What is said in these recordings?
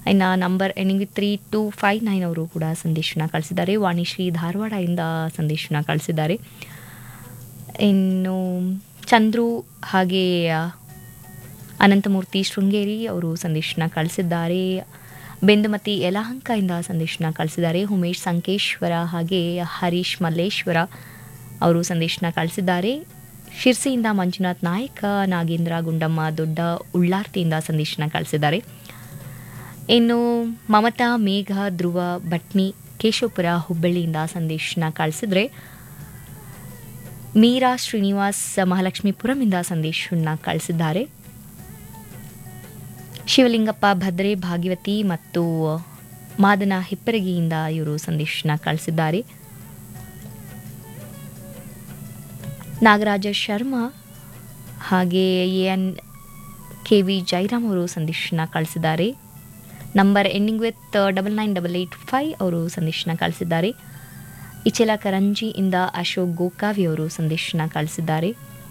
ಇನ್ನು number ending with three two five nine ಅವರು ಕೂಡ ಸಂದೇಶನ ಕಳಿಸಿದ್ದಾರೆ ವಾಣಿಶ್ರೀ ಧಾರವಾಡದಿಂದ ಸಂದೇಶನ ಕಳಿಸಿದ್ದಾರೆ ಇನ್ನು ಚಂದ್ರು ಹಾಗೆ ಅನಂತಮೂರ್ತಿ ಶೃಂಗೇರಿ ಅವರು ಸಂದೇಶನ ಕಳಿಸಿದ್ದಾರೆ ಬೆಂದುಮತಿ ಯಲಹಂಕದಿಂದ ಸಂದೇಶನ ಕಳಿಸಿದ್ದಾರೆ ಉಮೇಶ್ ಸಂಕೇಶ್ವರ ಹಾಗೆ ಹರೀಶ್ ಮಲ್ಲೇಶ್ವರ ಅವರು ಸಂದೇಶನ ಕಳಿಸಿದ್ದಾರೆ ಶಿರ್ಸಿಯಿಂದ ಮಂಜುನಾಥ್ ನಾಯಕ ನಾಗೇಂದ್ರ ಗುಂಡಮ್ಮ ದೊಡ್ಡ ಉಳ್ಳಾರ್ತಿಯಿಂದ ಸಂದೇಶನ ಕಳಿಸಿದ್ದಾರೆ ಇನ್ನು ಮಮತಾ ಮೇಘ ಧ್ರುವ ಭಟ್ನಿ ಕೇಶವಪುರ ಹುಬ್ಬಳ್ಳಿಯಿಂದ ಸಂದೇಶನ ಕಳಿಸಿದ್ರೆ ಮೀರಾ ಶ್ರೀನಿವಾಸ್ ಮಹಾಲಕ್ಷ್ಮೀಪುರಮಿಂದ ಸಂದೇಶವನ್ನು ಕಳಿಸಿದ್ದಾರೆ ಶಿವಲಿಂಗಪ್ಪ ಭದ್ರೆ ಭಾಗ್ಯವತಿ ಮತ್ತು ಮಾದನ ಹಿಪ್ಪರಗಿಯಿಂದ ಇವರು ಸಂದೇಶನ ಕಳಿಸಿದ್ದಾರೆ ನಾಗರಾಜ ಶರ್ಮಾ ಹಾಗೆ ಎನ್ ಕೆ ವಿ ಜೈರಾಮ್ ಅವರು ಸಂದೇಶನ ಕಳಿಸಿದ್ದಾರೆ number ending with double nine double eight five ಅವರು ಸಂದೇಶನ ಕಳಿಸಿದ್ದಾರೆ ಇಚಲ ಕರಂಜಿಯಿಂದ ಅಶೋಕ್ ಗೋಕಾವಿ ಅವರು ಸಂದೇಶನ ಕಳಿಸಿದ್ದಾರೆ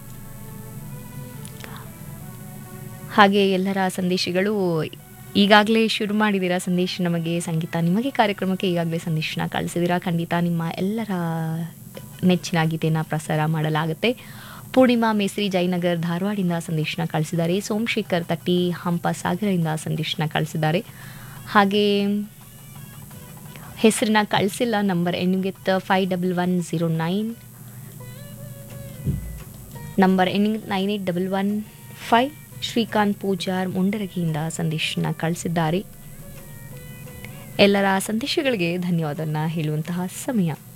ಹಾಗೆ ಎಲ್ಲರ ಸಂದೇಶಗಳು ಈಗಾಗಲೇ ಶುರು ಮಾಡಿದ್ದೀರಾ ಸಂದೇಶ ನಮಗೆ ಸಂಗೀತ ನಿಮಗೆ ಕಾರ್ಯಕ್ರಮಕ್ಕೆ ಈಗಾಗಲೇ ಸಂದೇಶನ ಕಳಿಸಿದ್ದೀರಾ ಖಂಡಿತ ನಿಮ್ಮ ಎಲ್ಲರ ನೆಚ್ಚಿನ ಗೀತೆಯನ್ನು ಪ್ರಸಾರ ಮಾಡಲಾಗುತ್ತೆ ಪೂರ್ಣಿಮಾ ಮೇಸ್ರಿ ಜಯನಗರ್ ಧಾರವಾಡಿಂದ ಸಂದೇಶನ ಕಳಿಸಿದ್ದಾರೆ ಸೋಮಶೇಖರ್ ತಟ್ಟಿ ಹಂಪ ಸಾಗರದಿಂದ ಸಂದೇಶನ ಕಳಿಸಿದ್ದಾರೆ ಹಾಗೆ ಹೆಸರನ್ನ ಕಳಿಸಿಲ್ಲ number ending with five double one zero nine number ending nine eight double one five Srikanth Pujar ಮುಂಡರಗಿಯಿಂದ ಸಂದೇಶನ ಕಳಿಸಿದ್ದಾರೆ ಎಲ್ಲರ ಸಂದೇಶಗಳಿಗೆ ಧನ್ಯವಾದವನ್ನು ಹೇಳುವಂತಹ ಸಮಯ